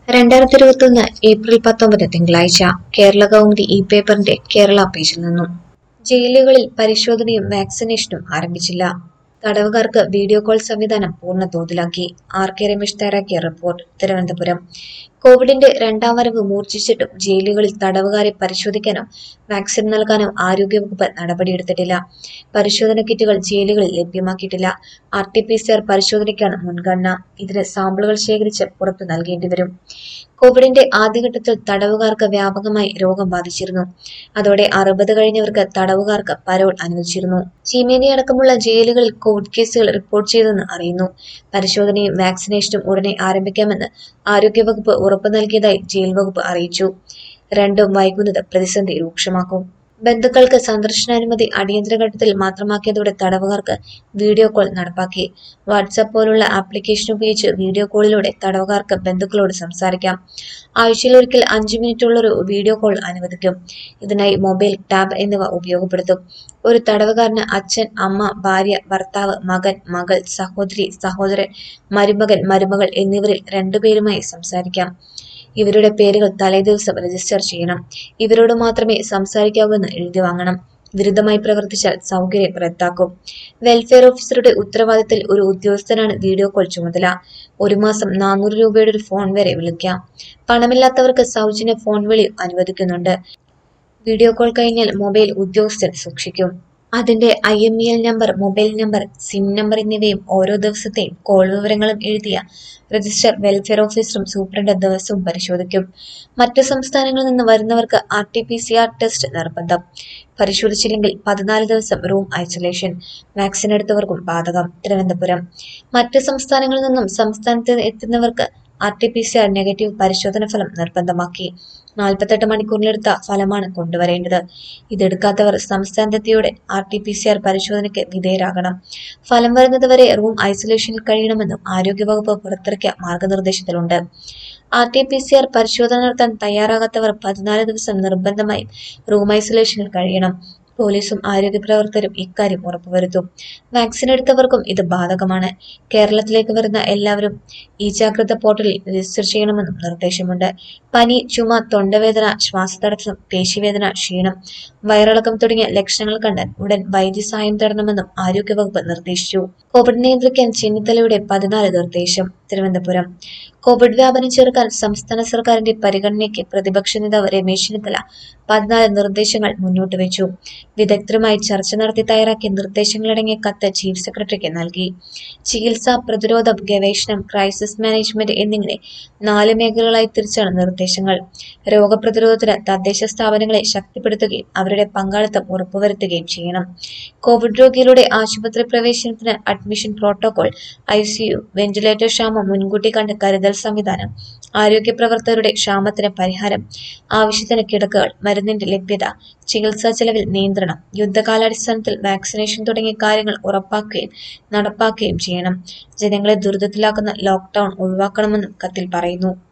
രണ്ടായിരത്തി ഇരുപത്തൊന്ന് ഏപ്രിൽ പത്തൊമ്പത് തിങ്കളാഴ്ച കേരള കൗമുദി ഇ പേപ്പറിന്റെ കേരള പേജിൽ നിന്നും ജയിലുകളിൽ പരിശോധനയും വാക്സിനേഷനും ആരംഭിച്ചില്ല തടവുകാർക്ക് വീഡിയോ കോൾ സംവിധാനം പൂർണ്ണ തോതിലാക്കി ആർ കെ രമേശ് തയ്യാറാക്കിയ റിപ്പോർട്ട് തിരുവനന്തപുരം കോവിഡിന്റെ രണ്ടാം വരവ് മൂർച്ഛിച്ചിട്ടും ജയിലുകളിൽ തടവുകാരെ പരിശോധിക്കാനോ വാക്സിൻ നൽകാനോ ആരോഗ്യവകുപ്പ് നടപടിയെടുത്തിട്ടില്ല പരിശോധന കിറ്റുകൾ ജയിലുകളിൽ ലഭ്യമാക്കിയിട്ടില്ല R T P C R പരിശോധനയ്ക്കാണ് മുൻഗണന ഇതിന് സാമ്പിളുകൾ ശേഖരിച്ച് പുറത്തു നൽകേണ്ടി വരും കോവിഡിന്റെ ആദ്യഘട്ടത്തിൽ തടവുകാർക്ക് വ്യാപകമായി രോഗം ബാധിച്ചിരുന്നു അതോടെ അറുപത് കഴിഞ്ഞവർക്ക് തടവുകാർക്ക് പരോൾ അനുവദിച്ചിരുന്നു ചീമേനി അടക്കമുള്ള ജയിലുകളിൽ കോവിഡ് കേസുകൾ റിപ്പോർട്ട് ചെയ്തെന്ന് അറിയുന്നു പരിശോധനയും വാക്സിനേഷനും ഉടനെ ആരംഭിക്കാമെന്ന് ആരോഗ്യവകുപ്പ് ഉറപ്പു നൽകിയതായി ജയിൽ വകുപ്പ് അറിയിച്ചു രണ്ടും വൈകുന്നത് പ്രതിസന്ധി രൂക്ഷമാക്കും ബന്ധുക്കൾക്ക് സന്ദർശനാനുമതി അടിയന്തര ഘട്ടത്തിൽ മാത്രമാക്കിയതോടെ തടവുകാർക്ക് വീഡിയോ കോൾ നടപ്പാക്കി വാട്സാപ്പ് പോലുള്ള ആപ്ലിക്കേഷൻ ഉപയോഗിച്ച് വീഡിയോ കോളിലൂടെ തടവുകാർക്ക് ബന്ധുക്കളോട് സംസാരിക്കാം ആഴ്ചയിൽ ഒരിക്കൽ അഞ്ച് മിനിറ്റുള്ളൊരു വീഡിയോ കോൾ അനുവദിക്കും ഇതിനായി മൊബൈൽ ടാബ് എന്നിവ ഉപയോഗപ്പെടുത്തും ഒരു തടവുകാരന് അച്ഛൻ അമ്മ ഭാര്യ ഭർത്താവ് മകൻ മകൾ സഹോദരി സഹോദരൻ മരുമകൻ മരുമകൾ എന്നിവരിൽ രണ്ടുപേരുമായി സംസാരിക്കാം ഇവരുടെ പേരുകൾ തലേദിവസം രജിസ്റ്റർ ചെയ്യണം ഇവരോട് മാത്രമേ സംസാരിക്കാവൂ എഴുതി വാങ്ങണം വിരുദ്ധമായി പ്രവർത്തിച്ചാൽ സൗകര്യം റദ്ദാക്കും വെൽഫെയർ ഓഫീസറുടെ ഉത്തരവാദിത്തത്തിൽ ഒരു ഉദ്യോഗസ്ഥനാണ് വീഡിയോ കോൾ ചുമതല ഒരു മാസം നാനൂറ് രൂപയുടെ ഒരു ഫോൺ വരെ വിളിക്കാം പണമില്ലാത്തവർക്ക് സൗജന്യ ഫോൺ വിളി അനുവദിക്കുന്നുണ്ട് വീഡിയോ കോൾ കഴിഞ്ഞാൽ മൊബൈൽ ഉദ്യോഗസ്ഥൻ സൂക്ഷിക്കും അതിന്റെ I M E L number mobile number SIM number എന്നിവയും ഓരോ ദിവസത്തെയും കോൾ വിവരങ്ങളും എഴുതിയ രജിസ്റ്റർ വെൽഫെയർ ഓഫീസറും സൂപ്രണ്ട് ദിവസവും പരിശോധിക്കും മറ്റു സംസ്ഥാനങ്ങളിൽ നിന്ന് വരുന്നവർക്ക് R T P C R test നിർബന്ധം പരിശോധിച്ചില്ലെങ്കിൽ പതിനാല് ദിവസം റൂം ഐസൊലേഷൻ വാക്സിൻ എടുത്തവർക്കും ബാധകം തിരുവനന്തപുരം മറ്റ് സംസ്ഥാനങ്ങളിൽ നിന്നും സംസ്ഥാനത്ത് എത്തുന്നവർക്ക് R T P C R negative പരിശോധന ഫലം നിർബന്ധമാക്കി നാൽപ്പത്തെട്ട് മണിക്കൂറിലെടുത്ത ഫലമാണ് കൊണ്ടുവരേണ്ടത് ഇതെടുക്കാത്തവർ സംസ്ഥാനത്തെത്തിയോടെ R T P C R പരിശോധനയ്ക്ക് വിധേയരാകണം ഫലം വരുന്നതുവരെ റൂം ഐസൊലേഷനിൽ കഴിയണമെന്നും ആരോഗ്യവകുപ്പ് പുറത്തിറക്കിയ മാർഗനിർദ്ദേശത്തിലുണ്ട് R T P C R പരിശോധന നടത്താൻ തയ്യാറാകാത്തവർ പതിനാല് ദിവസം നിർബന്ധമായും റൂം ഐസൊലേഷനിൽ കഴിയണം പോലീസും ആരോഗ്യ പ്രവർത്തകരും ഇക്കാര്യം ഉറപ്പുവരുത്തും വാക്സിൻ എടുത്തവർക്കും ഇത് ബാധകമാണ് കേരളത്തിലേക്ക് വരുന്ന എല്ലാവരും ഈ ജാഗ്രത പോർട്ടലിൽ രജിസ്റ്റർ ചെയ്യണമെന്നും നിർദ്ദേശമുണ്ട് പനി ചുമ തൊണ്ടവേദന ശ്വാസതടസ്സം പേശിവേദന ക്ഷീണം വയറിളക്കം തുടങ്ങിയ ലക്ഷണങ്ങൾ കണ്ടാൽ ഉടൻ വൈദ്യസഹായം തേടണമെന്നും ആരോഗ്യവകുപ്പ് നിർദ്ദേശിച്ചു കോവിഡ് നിയന്ത്രിക്കാൻ ചെന്നിത്തലയുടെ പതിനാല് നിർദ്ദേശം തിരുവനന്തപുരം കോവിഡ് വ്യാപനം ചെറുക്കാൻ സംസ്ഥാന സർക്കാരിന്റെ പരിഗണനയ്ക്ക് പ്രതിപക്ഷ നേതാവ് രമേശ് ചെന്നിത്തല പതിനാല് നിർദ്ദേശങ്ങൾ മുന്നോട്ട് വെച്ചു വിദഗ്ധരുമായി ചർച്ച നടത്തി തയ്യാറാക്കിയ നിർദ്ദേശങ്ങളടങ്ങിയ കത്ത് ചീഫ് സെക്രട്ടറിക്ക് നൽകി ചികിത്സ പ്രതിരോധം ഗവേഷണം ക്രൈസിസ് മാനേജ്മെന്റ് എന്നിങ്ങനെ നാല് മേഖലകളായി തിരിച്ചാണ് നിർദ്ദേശങ്ങൾ രോഗപ്രതിരോധത്തിന് തദ്ദേശ സ്ഥാപനങ്ങളെ ശക്തിപ്പെടുത്തുകയും അവരുടെ പങ്കാളിത്തം ഉറപ്പുവരുത്തുകയും ചെയ്യണം കോവിഡ് രോഗികളുടെ ആശുപത്രി പ്രവേശനത്തിന് admission protocol I C U ventilator ക്ഷാമം മുൻകൂട്ടി കണ്ട് കരുതൽ സംവിധാനം ആരോഗ്യ പ്രവർത്തകരുടെ ക്ഷാമത്തിന് പരിഹാരം ആവശ്യത്തിന് കിടക്കകൾ മരുന്നിന്റെ ലഭ്യത ചികിത്സാ ചെലവിൽ നിയന്ത്രണം യുദ്ധകാലാടിസ്ഥാനത്തിൽ വാക്സിനേഷൻ തുടങ്ങിയ കാര്യങ്ങൾ ഉറപ്പാക്കുകയും നടപ്പാക്കുകയും ചെയ്യണം ജനങ്ങളെ ദുരിതത്തിലാക്കുന്ന ലോക്ക്ഡൌൺ ഒഴിവാക്കണമെന്നും കത്തിൽ പറയുന്നു